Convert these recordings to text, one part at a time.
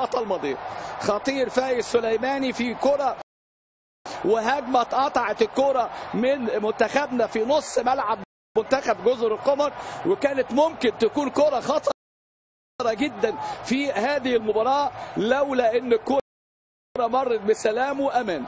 اللقطه الماضيه خطير فايز سليماني في كره وهجمه اتقطعت الكره من منتخبنا في نص ملعب منتخب جزر القمر وكانت ممكن تكون كره خطر جدا في هذه المباراه لولا ان الكره مرت بسلام وامان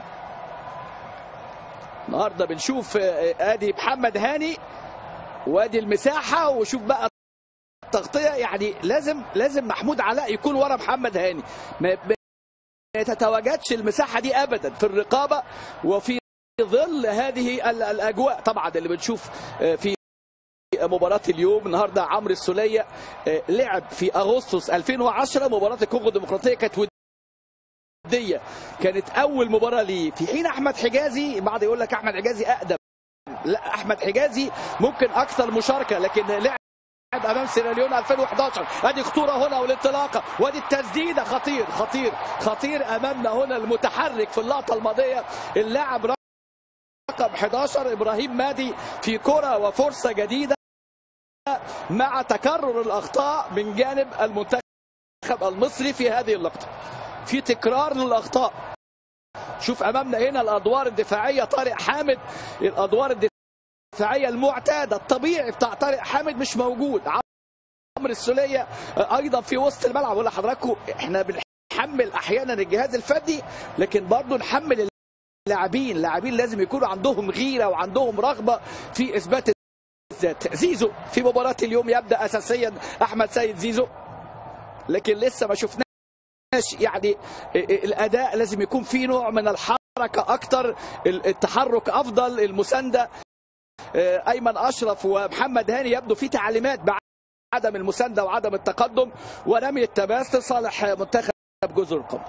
النهارده بنشوف ادي محمد هاني وادي المساحه وشوف بقى التغطيه يعني لازم لازم محمود علاء يكون ورا محمد هاني ما ما تتواجدش المساحه دي ابدا في الرقابه وفي ظل هذه الاجواء طبعا اللي بنشوف في مباراة اليوم النهارده عمرو السولية لعب في اغسطس 2010 مباراة الكونغو الديمقراطية كانت ودية كانت أول مباراة ليه في حين أحمد حجازي بعض يقول لك أحمد حجازي أقدم لا أحمد حجازي ممكن أكثر مشاركة لكن لعب امام سيراليون 2011 ادي خطوره هنا والانطلاقه وادي التسديده خطير خطير خطير امامنا هنا المتحرك في اللقطه الماضيه اللاعب رقم 11 ابراهيم مادي في كره وفرصه جديده مع تكرر الاخطاء من جانب المنتخب المصري في هذه اللقطه في تكرار للاخطاء شوف امامنا هنا الادوار الدفاعيه طارق حامد الادوار الدفاعيه المعتاده الطبيعي بتاع طارق حامد مش موجود عمرو السوليه ايضا في وسط الملعب ولا حضراتكم احنا بنحمل احيانا الجهاز الفني لكن برضه نحمل اللاعبين اللاعبين لازم يكونوا عندهم غيره وعندهم رغبه في اثبات الذات زيزو في مباراه اليوم يبدا اساسيا احمد سيد زيزو لكن لسه ما شفناش يعني الاداء لازم يكون في نوع من الحركه اكتر التحرك افضل المسانده ايمن اشرف ومحمد هاني يبدو في تعليمات بعدم المسانده وعدم التقدم ورمي التماس لصالح منتخب جزر القمر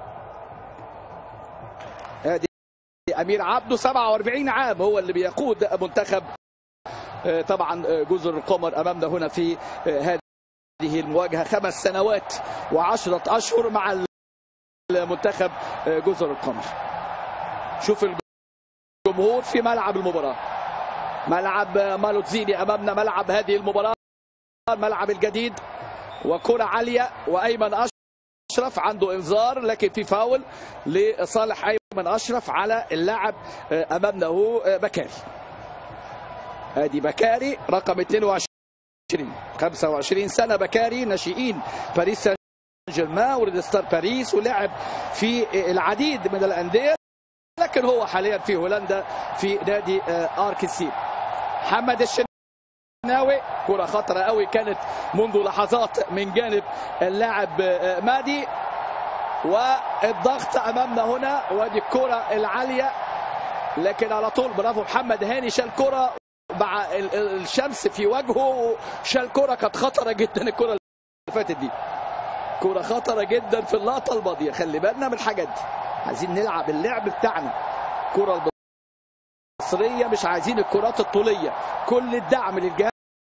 ادي امير عبده 47 عام هو اللي بيقود منتخب طبعا جزر القمر امامنا هنا في هذه هذه المواجهة خمس سنوات وعشرة أشهر مع المنتخب جزر القمر شوف الجمهور في ملعب المباراة ملعب مالوتزيني أمامنا ملعب هذه المباراة الملعب الجديد وكرة عالية وأيمن أشرف عنده إنذار لكن في فاول لصالح أيمن أشرف على اللاعب أمامنا هو بكاري ادي بكاري رقم 22 25 سنة بكاري ناشئين باريس سان جيرمان وريد ستار باريس ولعب في العديد من الأندية لكن هو حاليا في هولندا في نادي اركسي محمد الشناوي كرة خطرة قوي كانت منذ لحظات من جانب اللاعب مادي والضغط امامنا هنا وادي الكرة العالية لكن على طول برافو محمد هاني شال كرة مع الشمس في وجهه شال كرة كانت خطرة جدا الكرة اللي فاتت دي كرة خطرة جدا في اللقطة الماضية خلي بالنا من الحاجات دي عايزين نلعب اللعب بتاعنا الكرة المصرية مش عايزين الكرات الطولية كل الدعم للجهاز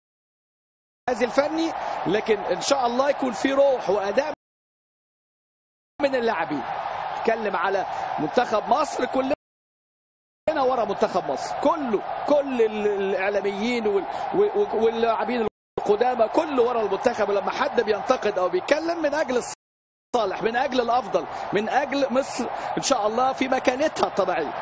الفني لكن ان شاء الله يكون في روح واداء من اللاعبين نتكلم على منتخب مصر كلنا هنا ورا منتخب مصر كله كل الاعلاميين واللاعبين القدامى كله ورا المنتخب لما حد بينتقد او بيتكلم من اجل الصالح من اجل الافضل من اجل مصر ان شاء الله في مكانتها الطبيعيه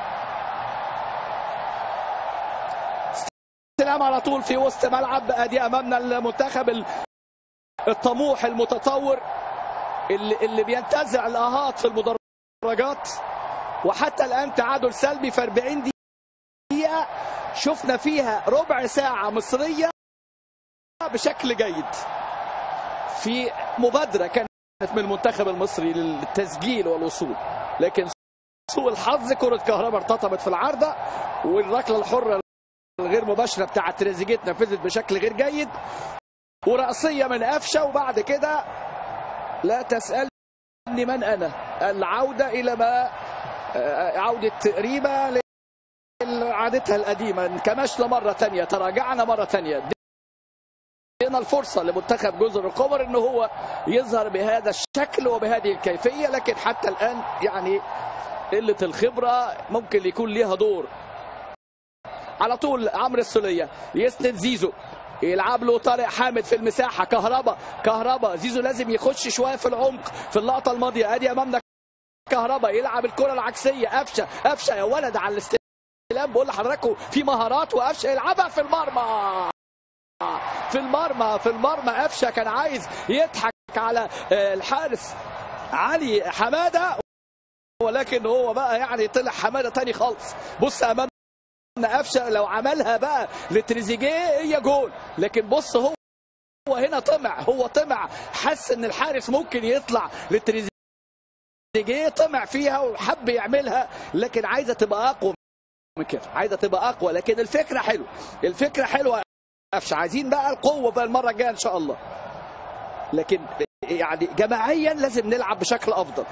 استلام على طول في وسط ملعب ادي امامنا المنتخب الطموح المتطور اللي, اللي بينتزع الاهات في المدرجات وحتى الان تعادل سلبي في 40 دقيقه شفنا فيها ربع ساعه مصريه بشكل جيد في مبادره كانت من المنتخب المصري للتسجيل والوصول لكن سوء الحظ كره كهرباء ارتطمت في العارضه والركله الحره الغير مباشره بتاعت تريزيجيه اتنفذت بشكل غير جيد وراسيه من قفشه وبعد كده لا تسالني من انا العوده الى ما عودة ريما لعادتها القديمة انكمشنا مرة تانية تراجعنا مرة تانية ادينا الفرصه لمنتخب جزر القمر ان هو يظهر بهذا الشكل وبهذه الكيفيه لكن حتى الان يعني قله الخبره ممكن يكون ليها دور على طول عمرو السوليه يسند زيزو يلعب له طارق حامد في المساحه كهربا كهربا زيزو لازم يخش شويه في العمق في اللقطه الماضيه ادي امامنا كهربا يلعب الكره العكسيه قفشه قفشه يا ولد على الاستلام بقول لحضراتكم في مهارات وقفشه يلعبها في المرمى في المرمى في المرمى قفشه كان عايز يضحك على الحارس علي حماده ولكن هو بقى يعني طلع حماده تاني خالص بص امام قفشه لو عملها بقى لتريزيجيه هي جول لكن بص هو هو هنا طمع هو طمع حس ان الحارس ممكن يطلع لتريزيجيه طمع فيها وحب يعملها لكن عايزه تبقى اقوى من كده عايزه تبقى اقوى لكن الفكره حلوه الفكره حلوه قفشه عايزين بقى القوه بقى المره الجايه ان شاء الله لكن يعني جماعيا لازم نلعب بشكل افضل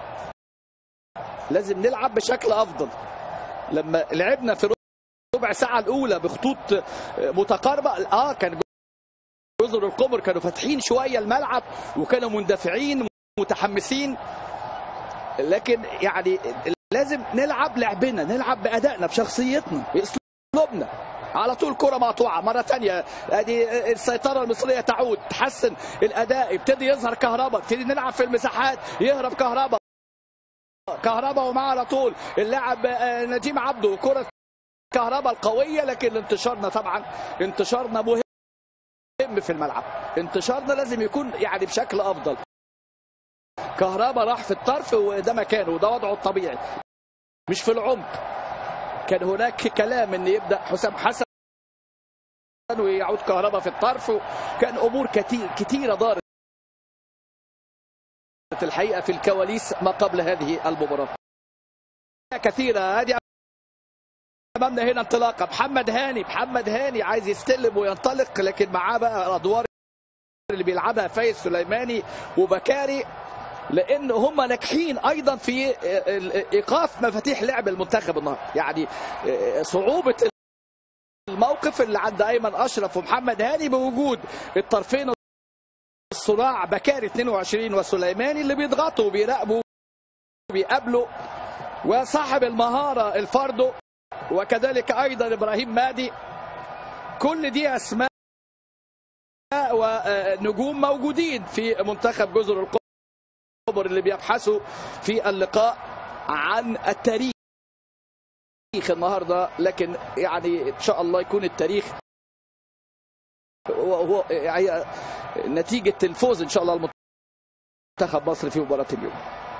لازم نلعب بشكل افضل لما لعبنا في ربع ساعه الاولى بخطوط متقاربه اه كان جزر القمر كانوا فاتحين شويه الملعب وكانوا مندفعين متحمسين لكن يعني لازم نلعب لعبنا نلعب بادائنا بشخصيتنا باسلوبنا على طول كره مقطوعه مره ثانيه ادي السيطره المصريه تعود تحسن الاداء يبتدي يظهر كهرباء يبتدي نلعب في المساحات يهرب كهرباء كهرباء ومعه على طول اللاعب نجيم عبده كره كهرباء القويه لكن انتشارنا طبعا انتشارنا مهم في الملعب انتشارنا لازم يكون يعني بشكل افضل كهرباء راح في الطرف وده مكانه وده وضعه الطبيعي مش في العمق كان هناك كلام ان يبدا حسام حسن ويعود كهرباء في الطرف كان امور كتير كتيره دارت الحقيقه في الكواليس ما قبل هذه المباراه كثيره هذه امامنا هنا انطلاقه محمد هاني محمد هاني عايز يستلم وينطلق لكن معاه بقى الادوار اللي بيلعبها فايز سليماني وبكاري لان هم ناجحين ايضا في ايقاف مفاتيح لعب المنتخب النهارده يعني صعوبه الموقف اللي عند ايمن اشرف ومحمد هاني بوجود الطرفين الصراع بكاري 22 وسليماني اللي بيضغطوا وبيراقبوا وبيقابلوا وصاحب المهاره الفاردو وكذلك ايضا ابراهيم مادي كل دي اسماء ونجوم موجودين في منتخب جزر القمر اللي بيبحثوا في اللقاء عن التاريخ النهارده لكن يعني ان شاء الله يكون التاريخ هو يعني نتيجه الفوز ان شاء الله المنتخب مصر في مباراه اليوم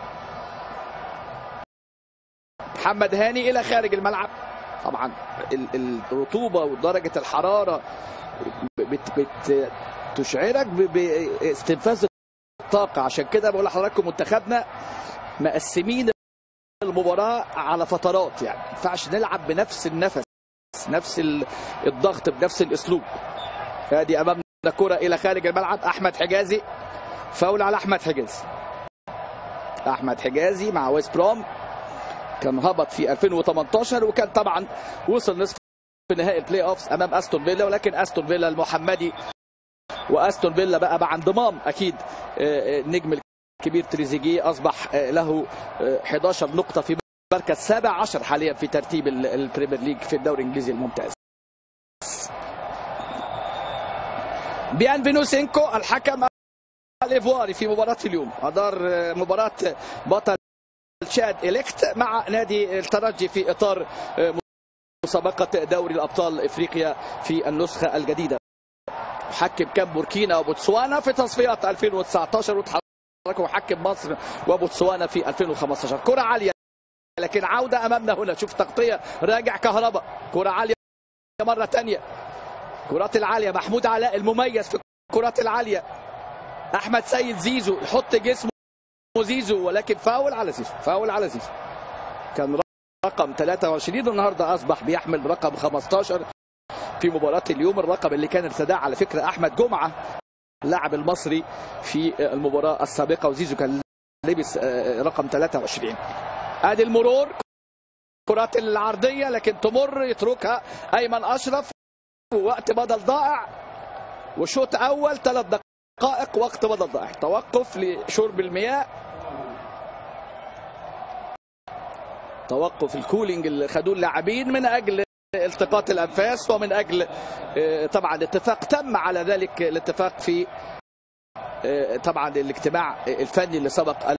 محمد هاني الى خارج الملعب طبعا الرطوبه ودرجه الحراره بت بت تشعرك باستنفاذ الطاقه عشان كده بقول لحضراتكم منتخبنا مقسمين المباراه على فترات يعني ما ينفعش نلعب بنفس النفس نفس الضغط بنفس الاسلوب ادي امامنا كره الى خارج الملعب احمد حجازي فاول على احمد حجازي احمد حجازي مع ويست بروم كان هبط في 2018 وكان طبعا وصل نصف نهائي البلاي اوفز امام استون فيلا ولكن استون فيلا المحمدي واستون فيلا بقى مع انضمام اكيد النجم الكبير تريزيجيه اصبح له 11 نقطه في مركز سابع عشر حاليا في ترتيب البريمير ليج في الدوري الانجليزي الممتاز بيان فينوسينكو الحكم الايفواري في مباراه اليوم ادار مباراه بطل تشاد إليكت مع نادي الترجي في إطار مسابقة دوري الأبطال إفريقيا في النسخة الجديدة حكم كان بوركينا وبوتسوانا في تصفيات 2019 وتحركوا حكم مصر وبوتسوانا في 2015 كرة عالية لكن عودة أمامنا هنا شوف تغطية راجع كهرباء كرة عالية مرة ثانية كرات العالية محمود علاء المميز في الكرات العالية أحمد سيد زيزو يحط جسمه زيزو ولكن فاول على زيزو فاول على زيزو كان رقم 23 النهارده اصبح بيحمل رقم 15 في مباراه اليوم الرقم اللي كان ارتداه على فكره احمد جمعه اللاعب المصري في المباراه السابقه وزيزو كان لبس رقم 23 ادي المرور كرات العرضيه لكن تمر يتركها ايمن اشرف ووقت بدل ضائع وشوط اول ثلاث دقائق دقائق وقت بدل ضائع توقف لشرب المياه توقف الكولينج اللي خدوه اللاعبين من اجل التقاط الانفاس ومن اجل آه، طبعا اتفاق تم على ذلك الاتفاق في آه، طبعا الاجتماع الفني اللي سبق